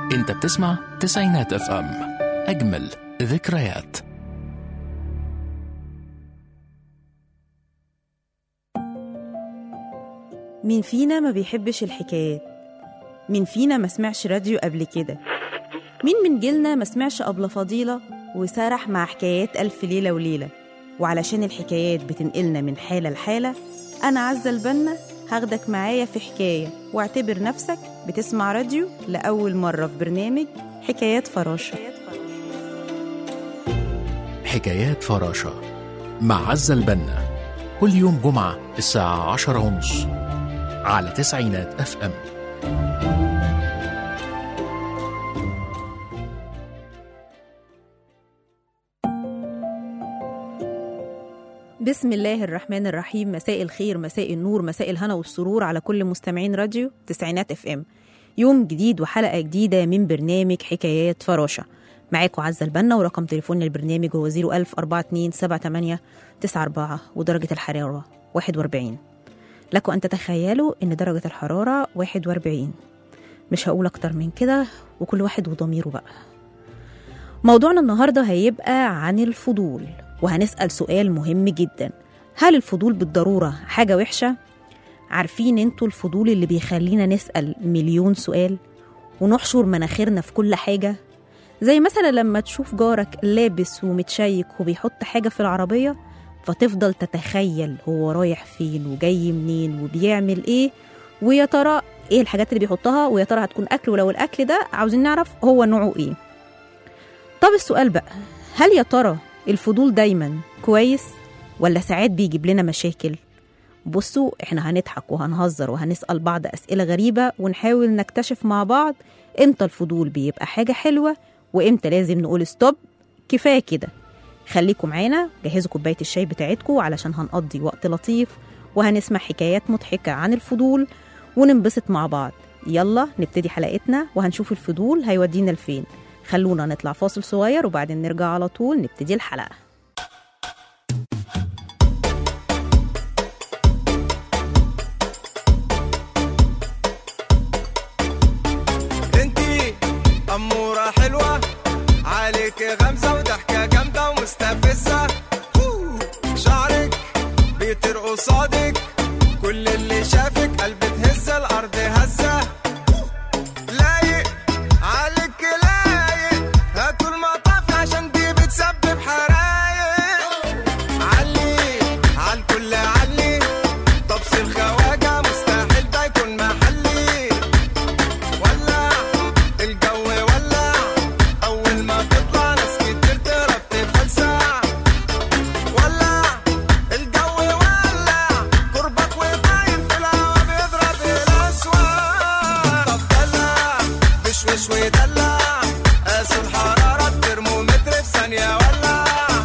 انت بتسمع تسعينات اف ام اجمل ذكريات مين فينا ما بيحبش الحكايات مين فينا ما سمعش راديو قبل كده مين من جيلنا ما سمعش أبلة فضيلة وسرح مع حكايات ألف ليلة وليلة وعلشان الحكايات بتنقلنا من حالة لحالة أنا عزة البنا هاخدك معايا في حكاية واعتبر نفسك بتسمع راديو لأول مرة في برنامج حكايات فراشة حكايات فراشة مع عزة البنا كل يوم جمعة الساعة عشرة ونص على تسعينات اف ام بسم الله الرحمن الرحيم مساء الخير مساء النور مساء الهنا والسرور على كل مستمعين راديو تسعينات اف ام يوم جديد وحلقة جديدة من برنامج حكايات فراشة معاكم عزة البنا ورقم تليفون البرنامج هو 01000 4278 94 ودرجة الحرارة 41 لكم أن تتخيلوا أن درجة الحرارة 41 مش هقول أكتر من كده وكل واحد وضميره بقى موضوعنا النهاردة هيبقى عن الفضول وهنسأل سؤال مهم جدا هل الفضول بالضرورة حاجة وحشة؟ عارفين انتوا الفضول اللي بيخلينا نسأل مليون سؤال ونحشر مناخيرنا في كل حاجة زي مثلا لما تشوف جارك لابس ومتشيك وبيحط حاجة في العربية فتفضل تتخيل هو رايح فين وجاي منين وبيعمل ايه ويا ترى ايه الحاجات اللي بيحطها ويا ترى هتكون اكل ولو الاكل ده عاوزين نعرف هو نوعه ايه طب السؤال بقى هل يا ترى الفضول دايما كويس ولا ساعات بيجيب لنا مشاكل بصوا احنا هنضحك وهنهزر وهنسأل بعض أسئلة غريبة ونحاول نكتشف مع بعض امتى الفضول بيبقى حاجة حلوة وامتى لازم نقول ستوب كفاية كده خليكم معانا جهزوا كوباية الشاي بتاعتكم علشان هنقضي وقت لطيف وهنسمع حكايات مضحكة عن الفضول وننبسط مع بعض يلا نبتدي حلقتنا وهنشوف الفضول هيودينا لفين خلونا نطلع فاصل صغير وبعدين نرجع على طول نبتدي الحلقة انتي أمورة حلوة عليك غمزة وضحكة جامدة ومستفزة هو، شعرك بيطير قصادك كل اللي شافك قلب تهز الأرض هزة لايق عليك لايق هاتوا المطاف عشان دي بتسبب حرايق علي عالكل علي طبس الخواجة مستحيل ده يكون محلي ولع الجو ولع اول ما تطلع ناس كتير تهرب تفلسع ولع الجو ولع قربك وطاير في الهوا بيضرب الاسواق طب دلع بشوش ودلع قاسوا الحرارة الترمومتر في ثانية ولع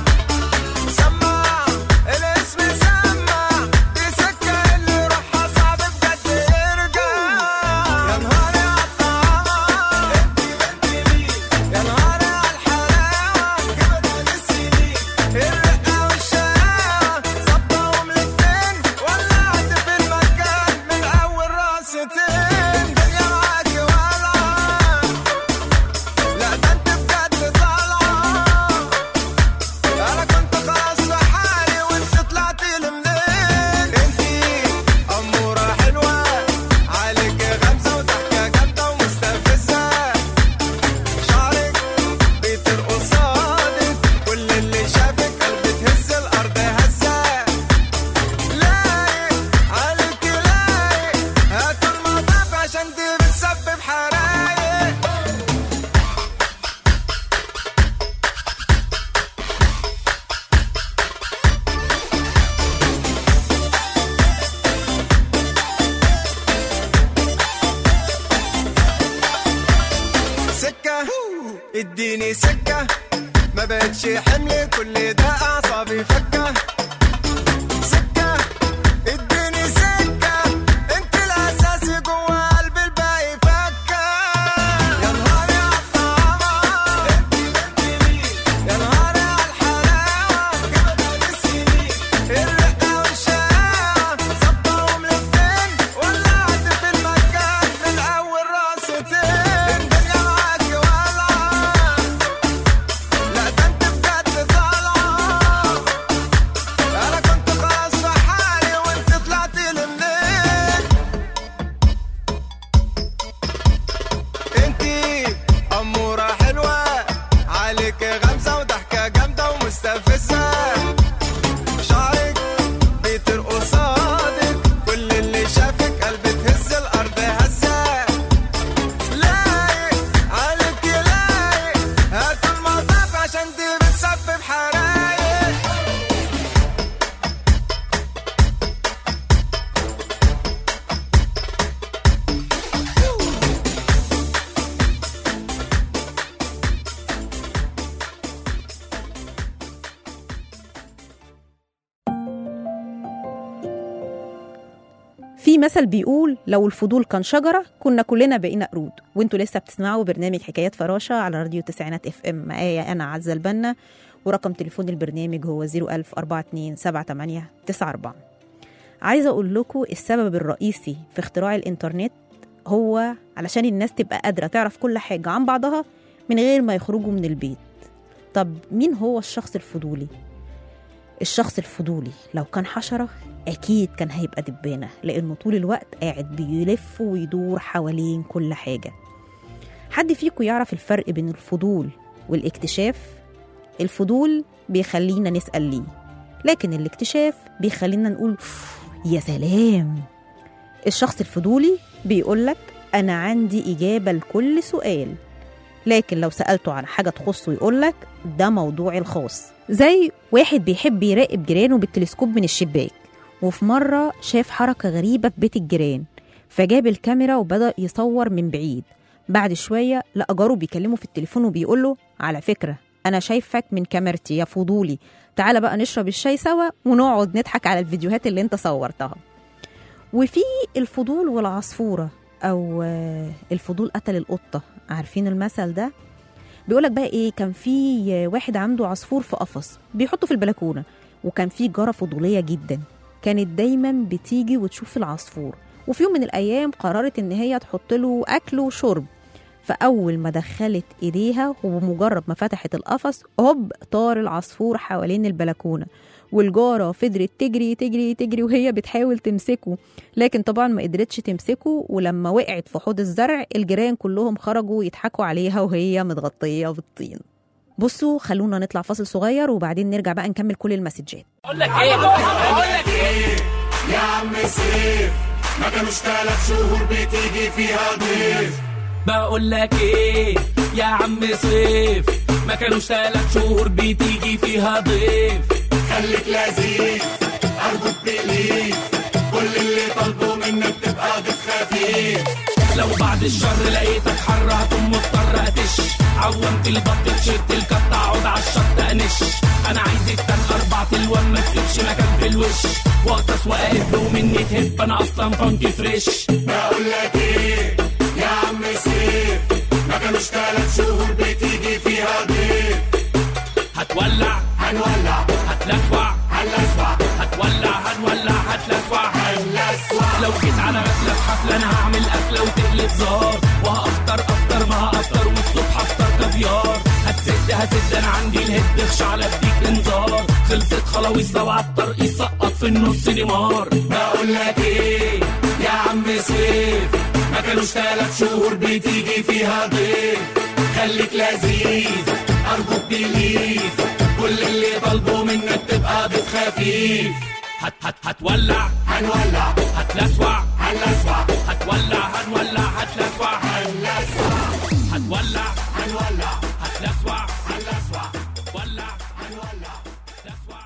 سمع الاسم سمع دي سكة اللي روحها صعب بجد يرجع يا نهاري عالطعام انتي بنتي مين يا نهاري عالحلاوة جبنا للسنين الرقة والشقاوة ظبطهم الاتنين ولعت في المكان من أول راستين الدنيا معاكي ولعة لا ده انت بجد طالعة انا كنت خلاص في حالي وانت طلعتي لي منين انتي اموره حلوه عليك غمزه وضحكه جامده ومستفزه شعرك بيطير قصادك كل اللي شافك قلب تهز الارض هزه لايق عليك لايق هاتوا المطاف عشان دي بتسبب حرايق سكة اديني سكة ما بقتش حمل كل ده اعصابي فكة سكة اديني سكة انت الاساسي جوا قلب الباقي فكة يا نهاري عالطعامة انت بنتي مين يا نهاري عالحلاوة جبنا للسنين الرقة والشقاوة ظبطهم الاتنين ولعت في المكان من اول راستين الدنيا معاك في مثل بيقول لو الفضول كان شجرة كنا كلنا بقينا قرود وانتوا لسه بتسمعوا برنامج حكايات فراشة على راديو تسعينات اف ام معايا أنا عزة البنا ورقم تليفون البرنامج هو 010427894 عايزة أقول لكم السبب الرئيسي في اختراع الإنترنت هو علشان الناس تبقى قادرة تعرف كل حاجة عن بعضها من غير ما يخرجوا من البيت طب مين هو الشخص الفضولي؟ الشخص الفضولي لو كان حشرة أكيد كان هيبقى دبانة لأنه طول الوقت قاعد بيلف ويدور حوالين كل حاجة حد فيكم يعرف الفرق بين الفضول والاكتشاف؟ الفضول بيخلينا نسأل ليه لكن الاكتشاف بيخلينا نقول يا سلام الشخص الفضولي بيقولك أنا عندي إجابة لكل سؤال لكن لو سألته عن حاجة تخصه يقولك ده موضوعي الخاص زي واحد بيحب يراقب جيرانه بالتلسكوب من الشباك وفي مرة شاف حركة غريبة في بيت الجيران فجاب الكاميرا وبدأ يصور من بعيد بعد شوية لقى جاره بيكلمه في التليفون وبيقول له على فكرة أنا شايفك من كاميرتي يا فضولي تعالى بقى نشرب الشاي سوا ونقعد نضحك على الفيديوهات اللي انت صورتها وفي الفضول والعصفورة أو آه، الفضول قتل القطة عارفين المثل ده بيقولك بقى ايه كان في واحد عنده عصفور في قفص بيحطه في البلكونه وكان في جاره فضوليه جدا كانت دايما بتيجي وتشوف العصفور وفي يوم من الايام قررت ان هي تحط له اكل وشرب فاول ما دخلت ايديها وبمجرد ما فتحت القفص هوب طار العصفور حوالين البلكونه والجاره فضلت تجري تجري تجري وهي بتحاول تمسكه لكن طبعا ما قدرتش تمسكه ولما وقعت في حوض الزرع الجيران كلهم خرجوا يضحكوا عليها وهي متغطيه بالطين بصوا خلونا نطلع فاصل صغير وبعدين نرجع بقى نكمل كل المسجات اقول لك ايه اقول لك ايه يا عم سيف ما كانوش ثلاث شهور بتيجي فيها ضيف بقول لك ايه يا عم صيف ما كانوش ثلاث شهور بتيجي فيها ضيف خليك لذيذ ارجوك بليف كل اللي طالبه منك تبقى ضيف خفيف لو بعد الشر لقيتك حر هتقوم مضطر اتش عومت البط تشيرت الكت اقعد على الشط انش انا عايز التن اربع تلوان ما تسيبش مكان في الوش واغطس واقلب ومني تهب انا اصلا فانكي فريش بقول لك ايه يا عم سيف ما كانوش ثلاث شهور بتيجي فيها ضيف هتولع هنولع هتلسوع هنلسوع هتولع هنولع هتلسوع هنلسوع لو جيت على غفلة في حفلة انا هعمل قفلة وتقلب زار وهافطر افطر ما هافطر والصبح افطر كافيار هتسد هسد انا عندي الهد خشع بديك انذار خلصت خلاويص لو عالطريق سقط في النص نيمار بقول لك ايه يا عم سيف ما كانوش ثلاث شهور بتيجي فيها ضيف خليك لذيذ ارجوك بليف كل اللي طالبه منك تبقى ضيف خفيف هت هت هتولع هنولع هتلسوع هنلسوع هتولع هنولع هتلسوع هنلسوع هتولع هنولع هتلسوع هنلسوع ولع هنولع هتلسوع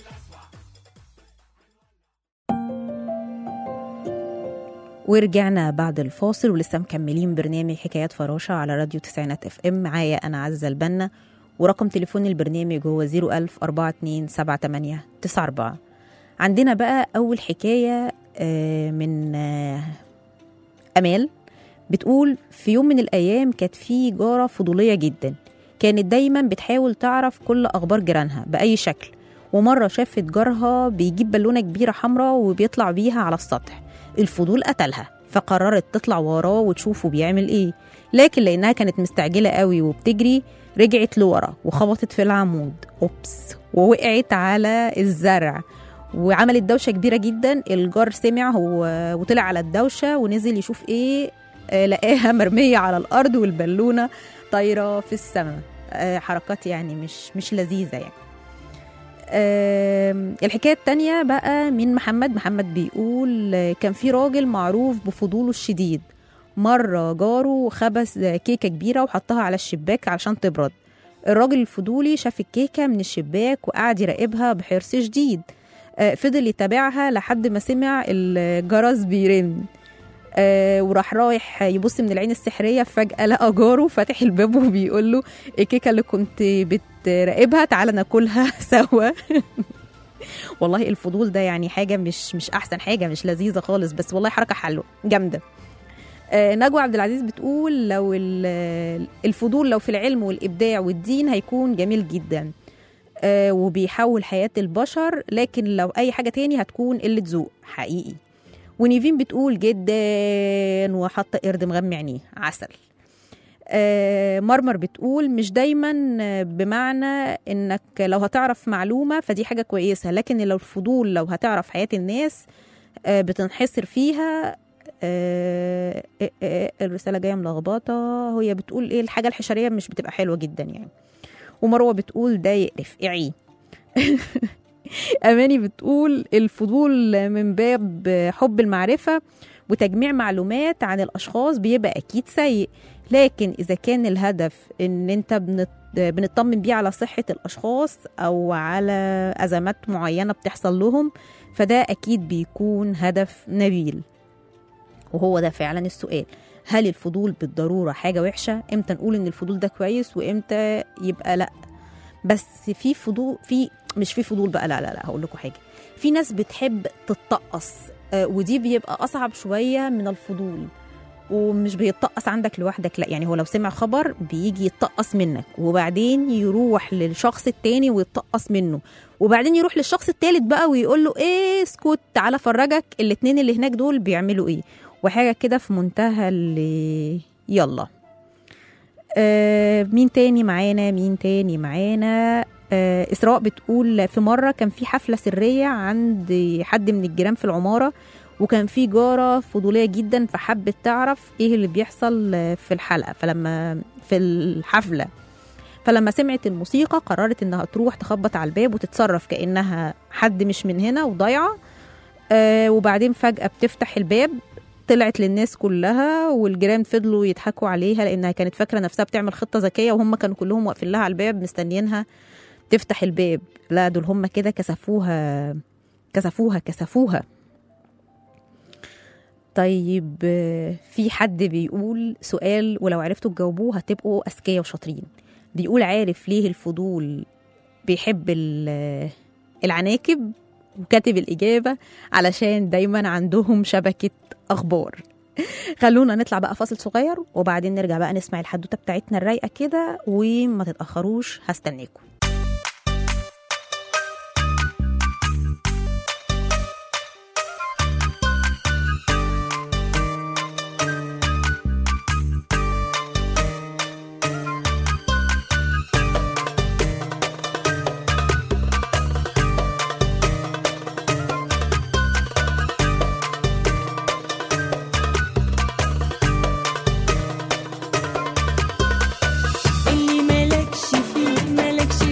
ورجعنا بعد الفاصل ولسه مكملين برنامج حكايات فراشة على راديو تسعينات اف ام معايا أنا عزة البنا ورقم تليفون البرنامج هو 010427894 عندنا بقى أول حكاية آه، من آه، أمال بتقول في يوم من الأيام كانت في جارة فضولية جدا كانت دايما بتحاول تعرف كل أخبار جيرانها بأي شكل ومرة شافت جارها بيجيب بالونة كبيرة حمراء وبيطلع بيها على السطح الفضول قتلها فقررت تطلع وراه وتشوفه بيعمل ايه لكن لانها كانت مستعجله قوي وبتجري رجعت لورا وخبطت في العمود اوبس ووقعت على الزرع وعملت دوشه كبيره جدا الجار سمع هو وطلع على الدوشه ونزل يشوف ايه آه، لقاها مرميه على الارض والبالونه طايره في السماء آه، حركات يعني مش مش لذيذه يعني آم، الحكايه التانية بقى من محمد محمد بيقول آه، كان في راجل معروف بفضوله الشديد مرة جاره خبز كيكة كبيرة وحطها على الشباك علشان تبرد الراجل الفضولي شاف الكيكة من الشباك وقعد يراقبها بحرص شديد آه، فضل يتابعها لحد ما سمع الجرس بيرن آه وراح رايح يبص من العين السحرية فجأة لقى جاره فاتح الباب وبيقول له الكيكة اللي كنت بتراقبها تعالى ناكلها سوا والله الفضول ده يعني حاجه مش مش احسن حاجه مش لذيذه خالص بس والله حركه حلوه جامده آه، نجوى عبد العزيز بتقول لو ال- الفضول لو في العلم والابداع والدين هيكون جميل جدا آه، وبيحول حياه البشر لكن لو اي حاجه تاني هتكون قله ذوق حقيقي ونيفين بتقول جدا وحاطه قرد مغمي عينيه عسل آه، مرمر بتقول مش دايما آه، بمعنى انك لو هتعرف معلومه فدي حاجه كويسه لكن لو الفضول لو هتعرف حياه الناس آه، بتنحصر فيها آه، آه، آه، الرساله جايه ملخبطه هي بتقول ايه الحاجه الحشريه مش بتبقى حلوه جدا يعني ومروه بتقول ده يقرف اعيه اماني بتقول الفضول من باب حب المعرفه وتجميع معلومات عن الاشخاص بيبقى اكيد سيء لكن اذا كان الهدف ان انت بنت بنطمن بيه على صحه الاشخاص او على ازمات معينه بتحصل لهم فده اكيد بيكون هدف نبيل وهو ده فعلا السؤال هل الفضول بالضروره حاجه وحشه امتى نقول ان الفضول ده كويس وامتى يبقى لا بس في فضول في مش في فضول بقى لا لا لا هقول لكم حاجه في ناس بتحب تتطقص آه، ودي بيبقى اصعب شويه من الفضول ومش بيتطقص عندك لوحدك لا يعني هو لو سمع خبر بيجي يتطقص منك وبعدين يروح للشخص التاني ويتطقص منه وبعدين يروح للشخص التالت بقى ويقول له ايه اسكت تعالى فرجك الاتنين اللي هناك دول بيعملوا ايه وحاجه كده في منتهى اللي يلا آه مين تاني معانا مين تاني معانا آه إسراء بتقول في مرة كان في حفلة سرية عند حد من الجيران في العمارة وكان في جارة فضولية جدا فحبت تعرف ايه اللي بيحصل آه، في الحلقة فلما في الحفلة فلما سمعت الموسيقى قررت انها تروح تخبط على الباب وتتصرف كأنها حد مش من هنا وضايعة آه وبعدين فجأة بتفتح الباب طلعت للناس كلها والجيران فضلوا يضحكوا عليها لانها كانت فاكره نفسها بتعمل خطه ذكيه وهم كانوا كلهم واقفين لها على الباب مستنيينها تفتح الباب لا دول هم كده كسفوها كسفوها كسفوها طيب آه، في حد بيقول سؤال ولو عرفتوا تجاوبوه هتبقوا اذكياء وشاطرين بيقول عارف ليه الفضول بيحب ال- العناكب وكاتب الإجابة علشان دايما عندهم شبكة أخبار خلونا نطلع بقى فاصل صغير وبعدين نرجع بقى نسمع الحدوتة بتاعتنا الرايقة كده وما تتأخروش هستناكم اللي مالكش فيه مالكش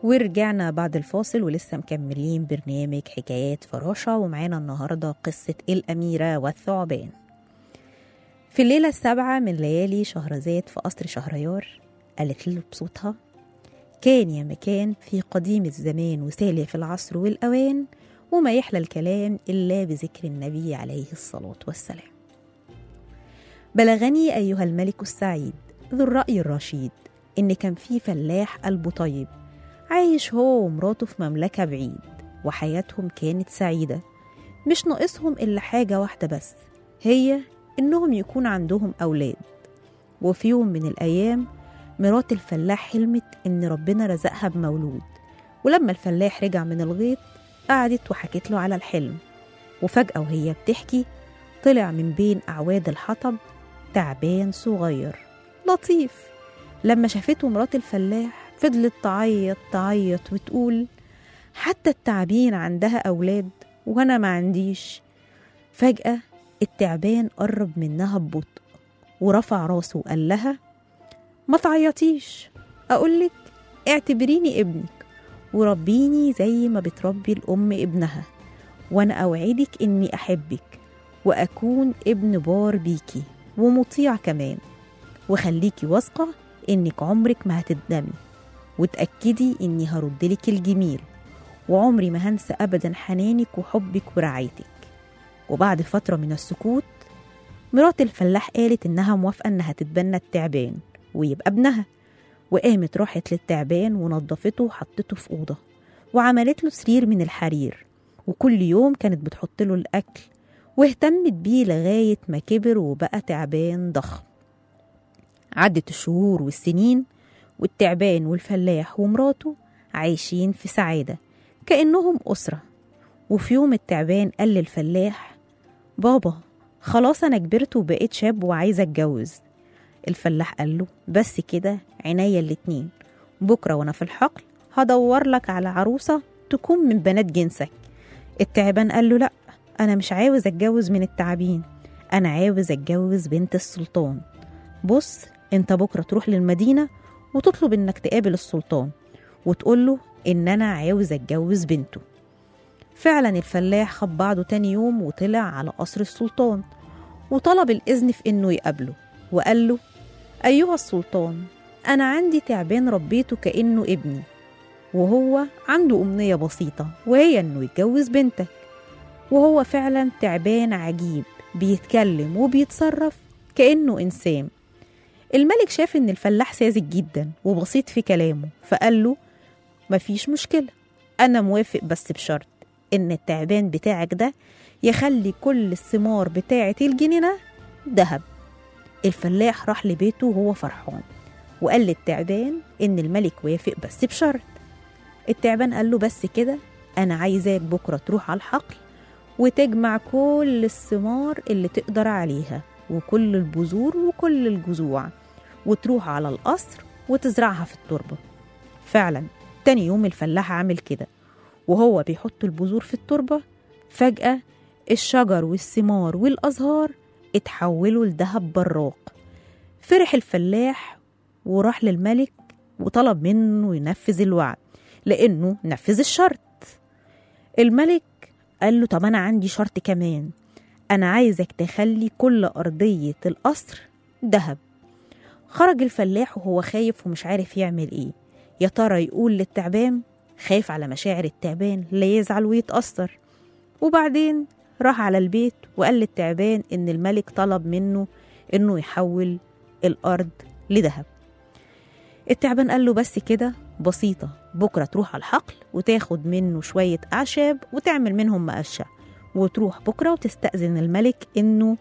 ورجعنا بعد الفاصل ولسه مكملين برنامج حكايات فراشة ومعانا النهاردة قصة الأميرة والثعبان في الليلة السابعة من ليالي شهرزاد في قصر شهريار قالت له بصوتها كان يا مكان في قديم الزمان وسالي في العصر والأوان وما يحلى الكلام إلا بذكر النبي عليه الصلاة والسلام بلغني أيها الملك السعيد ذو الرأي الرشيد إن كان في فلاح قلبه طيب عايش هو ومراته في مملكة بعيد وحياتهم كانت سعيدة مش ناقصهم إلا حاجة واحدة بس هي إنهم يكون عندهم أولاد وفي يوم من الأيام مرات الفلاح حلمت إن ربنا رزقها بمولود ولما الفلاح رجع من الغيط قعدت وحكت له على الحلم وفجأة وهي بتحكي طلع من بين أعواد الحطب تعبان صغير لطيف لما شافته مرات الفلاح فضلت تعيط تعيط وتقول حتى التعابين عندها أولاد وأنا ما عنديش فجأة التعبان قرب منها ببطء ورفع راسه وقال لها ما تعيطيش أقولك اعتبريني ابنك وربيني زي ما بتربي الأم ابنها وأنا أوعدك إني أحبك وأكون ابن بار بيكي ومطيع كمان وخليكي واثقة إنك عمرك ما هتندمي وتأكدي إني هردلك الجميل وعمري ما هنسى أبدا حنانك وحبك ورعايتك وبعد فترة من السكوت مرات الفلاح قالت إنها موافقة إنها تتبنى التعبان ويبقى ابنها وقامت راحت للتعبان ونظفته وحطته في أوضة وعملت له سرير من الحرير وكل يوم كانت بتحط له الأكل واهتمت بيه لغاية ما كبر وبقى تعبان ضخم عدت الشهور والسنين والتعبان والفلاح ومراته عايشين في سعادة كأنهم أسرة وفي يوم التعبان قال للفلاح بابا خلاص أنا كبرت وبقيت شاب وعايزة أتجوز الفلاح قال له بس كده عينيا الاتنين بكرة وأنا في الحقل هدور لك على عروسة تكون من بنات جنسك التعبان قال له لأ أنا مش عاوز أتجوز من التعابين أنا عاوز أتجوز بنت السلطان بص أنت بكرة تروح للمدينة وتطلب إنك تقابل السلطان وتقول له إن أنا عاوز أتجوز بنته فعلا الفلاح خد بعضه تاني يوم وطلع على قصر السلطان وطلب الإذن في إنه يقابله وقال له أيها السلطان أنا عندي تعبان ربيته كأنه ابني وهو عنده أمنية بسيطة وهي إنه يتجوز بنتك وهو فعلا تعبان عجيب بيتكلم وبيتصرف كأنه إنسان الملك شاف إن الفلاح ساذج جدا وبسيط في كلامه فقال له مفيش مشكلة أنا موافق بس بشرط إن التعبان بتاعك ده يخلي كل الثمار بتاعة الجنينة دهب الفلاح راح لبيته وهو فرحان وقال للتعبان إن الملك وافق بس بشرط التعبان قال له بس كده أنا عايزاك بكرة تروح على الحقل وتجمع كل الثمار اللي تقدر عليها وكل البذور وكل الجذوع وتروح على القصر وتزرعها في التربة فعلا تاني يوم الفلاح عامل كده وهو بيحط البذور في التربة فجأة الشجر والثمار والأزهار اتحولوا لذهب براق فرح الفلاح وراح للملك وطلب منه ينفذ الوعد لأنه نفذ الشرط الملك قال له طب أنا عندي شرط كمان أنا عايزك تخلي كل أرضية القصر دهب خرج الفلاح وهو خايف ومش عارف يعمل إيه يا ترى يقول للتعبان خايف على مشاعر التعبان لا يزعل ويتأثر وبعدين راح على البيت وقال للتعبان إن الملك طلب منه إنه يحول الأرض لذهب التعبان قال له بس كده بسيطة بكرة تروح على الحقل وتاخد منه شوية أعشاب وتعمل منهم مقشة وتروح بكرة وتستأذن الملك إنه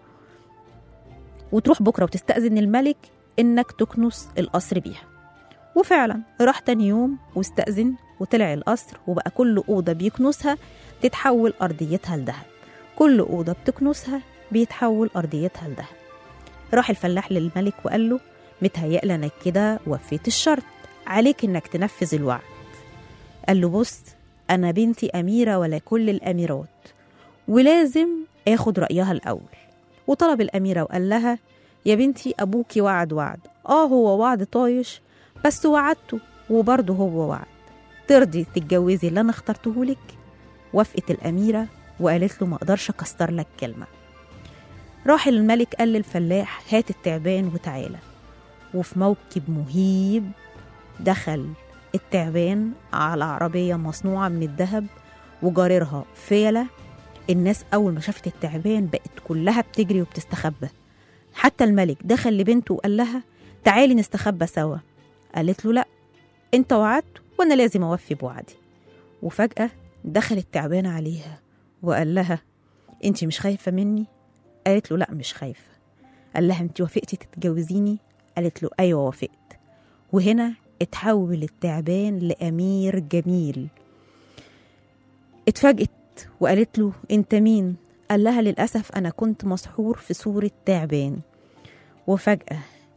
وتروح بكرة وتستأذن الملك إنك تكنس القصر بيها وفعلا راح تاني يوم واستأذن وطلع القصر وبقى كل أوضة بيكنسها تتحول أرضيتها لذهب كل أوضة بتكنسها بيتحول أرضيتها لذهب راح الفلاح للملك وقال له متهيألي أنا كده وفيت الشرط عليك إنك تنفذ الوعد قال له بص أنا بنتي أميرة ولا كل الأميرات ولازم آخد رأيها الأول وطلب الأميرة وقال لها يا بنتي أبوكي وعد وعد آه هو وعد طايش بس وعدته وبرضه هو وعد ترضي تتجوزي اللي أنا اخترتهولك وافقت الأميرة وقالت له ما أقدرش أكسر لك كلمة راح الملك قال للفلاح هات التعبان وتعالى وفي موكب مهيب دخل التعبان على عربية مصنوعة من الذهب وجاررها فيلة الناس أول ما شافت التعبان بقت كلها بتجري وبتستخبى حتى الملك دخل لبنته وقال لها تعالي نستخبى سوا قالت له لا انت وعدت وانا لازم اوفي بوعدي وفجأة دخل التعبان عليها وقال لها انت مش خايفة مني قالت له لا مش خايفة قال لها انت وافقتي تتجوزيني قالت له ايوه وافقت وهنا اتحول التعبان لأمير جميل اتفاجئت وقالت له انت مين قال لها للأسف أنا كنت مسحور في صورة تعبان وفجأة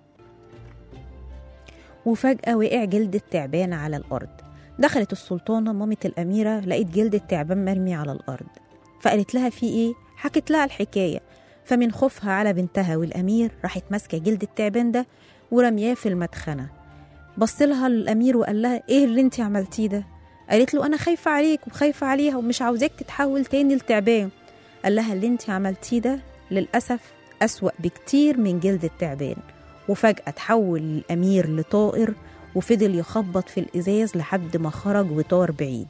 وفجأة وقع جلد التعبان على الأرض دخلت السلطانة مامة الأميرة لقيت جلد التعبان مرمي على الأرض فقالت لها في إيه؟ حكت لها الحكاية فمن خوفها على بنتها والأمير راحت ماسكة جلد التعبان ده ورمياه في المدخنة بص لها الأمير وقال لها إيه اللي أنت عملتيه ده؟ قالت له أنا خايفة عليك وخايفة عليها ومش عاوزاك تتحول تاني لتعبان قال لها اللي أنت عملتيه ده للأسف أسوأ بكتير من جلد التعبان وفجأة تحول الأمير لطائر وفضل يخبط في الإزاز لحد ما خرج وطار بعيد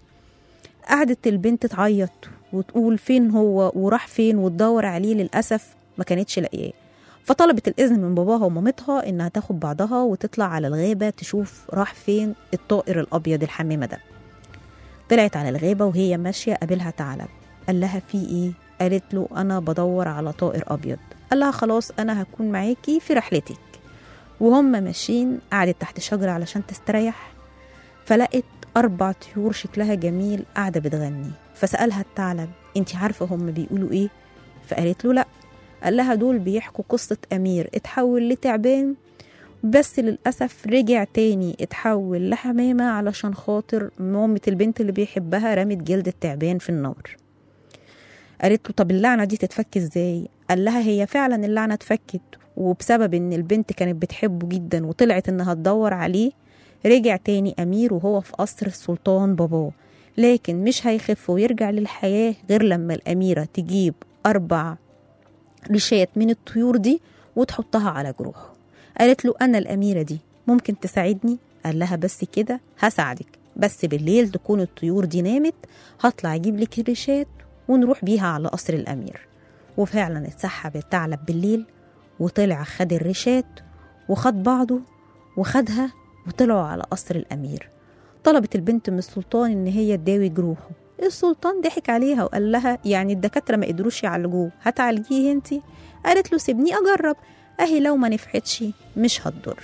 قعدت البنت تعيط وتقول فين هو وراح فين وتدور عليه للأسف ما كانتش لاقياه فطلبت الإذن من باباها ومامتها إنها تاخد بعضها وتطلع على الغابة تشوف راح فين الطائر الأبيض الحمامة ده طلعت على الغابة وهي ماشية قابلها ثعلب قال لها في إيه؟ قالت له أنا بدور على طائر أبيض قال لها خلاص أنا هكون معاكي في رحلتك وهم ماشيين قعدت تحت شجرة علشان تستريح فلقت أربع طيور شكلها جميل قاعدة بتغني فسألها الثعلب انت عارفة هم بيقولوا ايه؟ فقالت له لأ قال لها دول بيحكوا قصة أمير اتحول لتعبان بس للأسف رجع تاني اتحول لحمامة علشان خاطر مامة البنت اللي بيحبها رمت جلد التعبان في النار قالت له طب اللعنة دي تتفك ازاي؟ قال لها هي فعلا اللعنة اتفكت وبسبب ان البنت كانت بتحبه جدا وطلعت انها تدور عليه رجع تاني أمير وهو في قصر السلطان باباه لكن مش هيخف ويرجع للحياة غير لما الأميرة تجيب أربع ريشات من الطيور دي وتحطها على جروحه قالت له أنا الأميرة دي ممكن تساعدني؟ قال لها بس كده هساعدك بس بالليل تكون الطيور دي نامت هطلع أجيب لك الريشات ونروح بيها على قصر الأمير وفعلا اتسحب الثعلب بالليل وطلع خد الريشات وخد بعضه وخدها وطلعوا على قصر الأمير طلبت البنت من السلطان إن هي تداوي جروحه السلطان ضحك عليها وقال لها يعني الدكاترة ما قدروش يعالجوه هتعالجيه انتي قالت له سيبني أجرب أهي لو ما نفعتش مش هتضر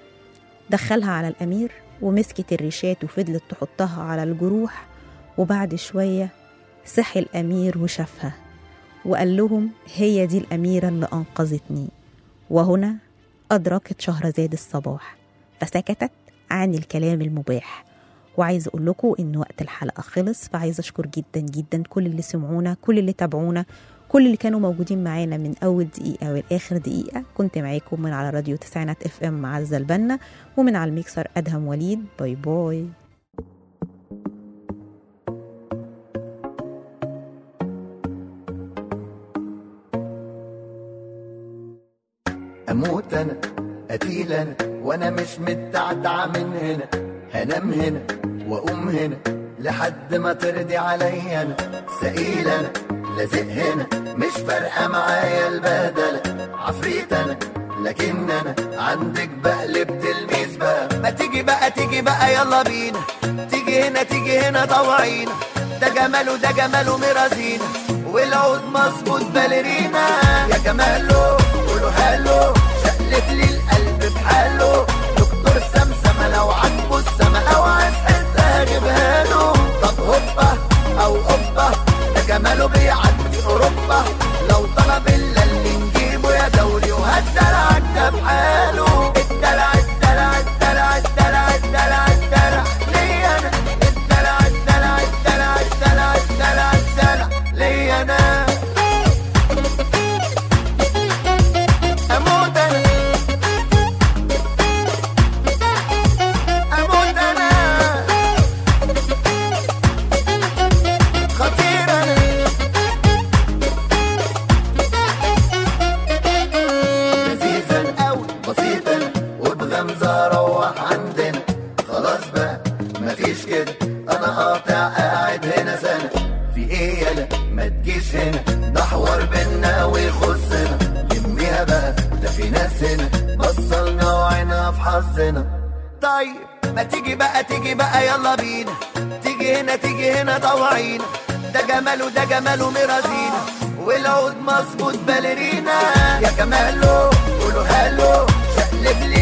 دخلها على الأمير ومسكت الريشات وفضلت تحطها على الجروح وبعد شوية صحي الأمير وشافها وقال لهم هي دي الأميرة اللي أنقذتني وهنا أدركت شهرزاد الصباح فسكتت عن الكلام المباح وعايز اقول لكم ان وقت الحلقه خلص فعايز اشكر جدا جدا كل اللي سمعونا كل اللي تابعونا كل اللي كانوا موجودين معانا من اول دقيقه والاخر دقيقه كنت معاكم من على راديو تسعينات اف ام عزه البنا ومن على الميكسر ادهم وليد باي باي اموت انا قتيل انا وانا مش متعتع من هنا هنام هنا واقوم هنا لحد ما ترضي عليا انا سئيل انا لازق هنا مش فارقه معايا البهدله عفريت انا لكن انا عندك بقلب تلميذ بقى ما تيجي بقى تيجي بقى يلا بينا تيجي هنا تيجي هنا طوعينا ده جماله ده جماله مرازينا والعود مظبوط باليرينا يا جماله قولوا هالو شقلب لي القلب بحاله دكتور سمسمة لو عاجبه السما او عايز حتة هجيبها له طب هوبا او اوبا ده جماله بيعدي اوروبا لو طلب الا اللي نجيبه يا دولي وهالدلع ده بحاله الدلع الدلع الدلع الدلع الدلع الدلع ليا انا الدلع الدلع الدلع الدلع الدلع الدلع ليا انا اموت انا خلاص بقى مفيش كده انا قاطع قاعد هنا سنة في ايه يلا ما تجيش هنا ده حوار بينا ويخصنا يميها بقى ده في ناس هنا بصلنا وعينا في حظنا طيب ما تيجي بقى تيجي بقى يلا بينا تيجي هنا تيجي هنا طوعينا ده جماله ده جماله مرازينا والعود مظبوط باليرينا يا جماله قولوا هالو شقلب لي